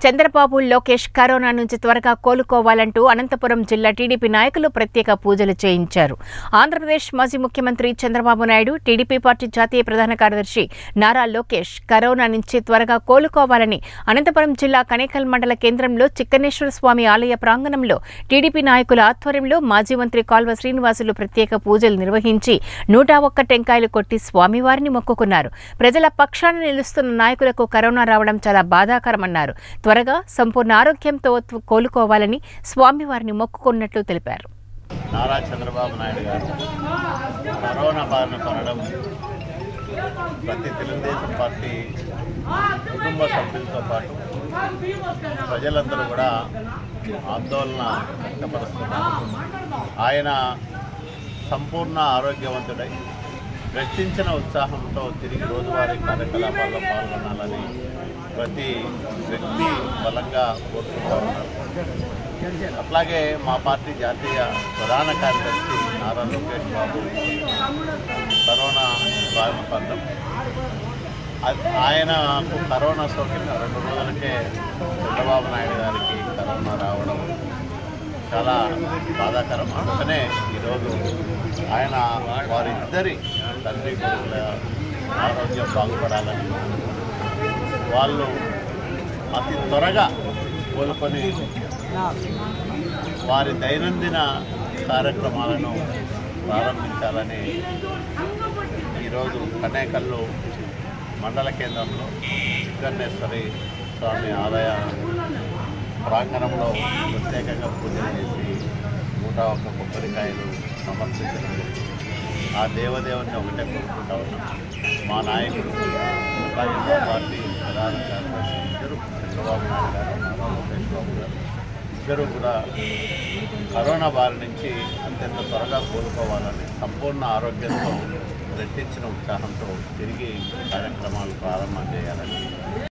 Chandrababu Lokesh corona నుంచి త్వరగా కోలుకోవాలంటూ అనంతపురం జిల్లా టీడీపీ నాయకులు ప్రత్యేక పూజలు చేయించారు ఆంధ్రప్రదేశ్ మాజీ ముఖ్యమంత్రి చంద్రబాబు నాయుడు టీడీపీ పార్టీ జాతీయ ప్రధాన కార్యదర్శి నారా లోకేష్ కరోనా నుంచి త్వరగా కోలుకోవాలని అనంతపురం జిల్లా కనేకల్ మండల కేంద్రంలో చిక్కనేశ్వర స్వామి ఆలయ ప్రాంగణంలో టీడీపీ నాయకుల ఆధ్వర్యంలో మాజీ మంత్రి కాల్వ శ్రీనివాసులు ప్రత్యేక పూజలు నిర్వహించి నూట ఒక్క టెంకాయలు కొట్టి స్వామివారిని మొక్కుకున్నారు ప్రజల పక్షాన నిలుస్తున్న నాయకులకు కరోనా రావడం చాలా బాధాకరమన్నారు త్వరగా సంపూర్ణ ఆరోగ్యంతో కోలుకోవాలని స్వామివారిని మొక్కుకున్నట్లు తెలిపారు నారా చంద్రబాబు నాయుడు గారు కరోనా బారిన పడడం ప్రతి తెలుగుదేశం పార్టీ కుటుంబ సభ్యులతో పాటు ప్రజలందరూ కూడా ఆందోళన వ్యక్తపరుస్తున్నారు ఆయన సంపూర్ణ ఆరోగ్యవంతుడై రెట్టించిన ఉత్సాహంతో తిరిగి రోజువారీ కార్యకలాపాల్లో పాల్గొనాలని ప్రతి వ్యక్తి బలంగా కోరుకుంటూ ఉన్నారు అట్లాగే మా పార్టీ జాతీయ ప్రధాన కార్యదర్శి నారా లోకేష్ బాబు కరోనా బారిన పడడం అది- ఆయనకు కరోనా సోకిన రెండు రోజులకే చంద్రబాబు నాయుడు గారికి కరోనా రావడం చాలా బాధాకరం అందుకనే ఈరోజు ఆయన వారిద్దరి తండ్రి కొడుకుల ఆరోగ్యం బాగుపడాలని వాళ్ళు అతి త్వరగా కోలుకొని వారి దైనందిన కార్యక్రమాలను ప్రారంభించాలని ఈరోజు కనేకల్లు మండల కేంద్రంలో చిక్కన్నేశ్వరి స్వామి ఆలయ ప్రాంగణంలో ప్రత్యేకంగా పూజలు చేసి నూట ఒక్క కొబ్బరికాయలు సమర్పించడం జరిగింది ఆ దేవదేవుని ఒకటే కోరుకుంటా ఉన్నాం మా నాయకుడు అలాగే మా పార్టీ ప్రధాన కార్యదర్శి ఇద్దరు చంద్రబాబు నాయుడు గారు నారా లోకేష్ బాబు గారు ఇద్దరు కూడా కరోనా బారి నుంచి అత్యంత త్వరగా కోలుకోవాలని సంపూర్ణ ఆరోగ్యంతో రెట్టించిన ఉత్సాహంతో తిరిగి కార్యక్రమాలు ప్రారంభం చేయాలని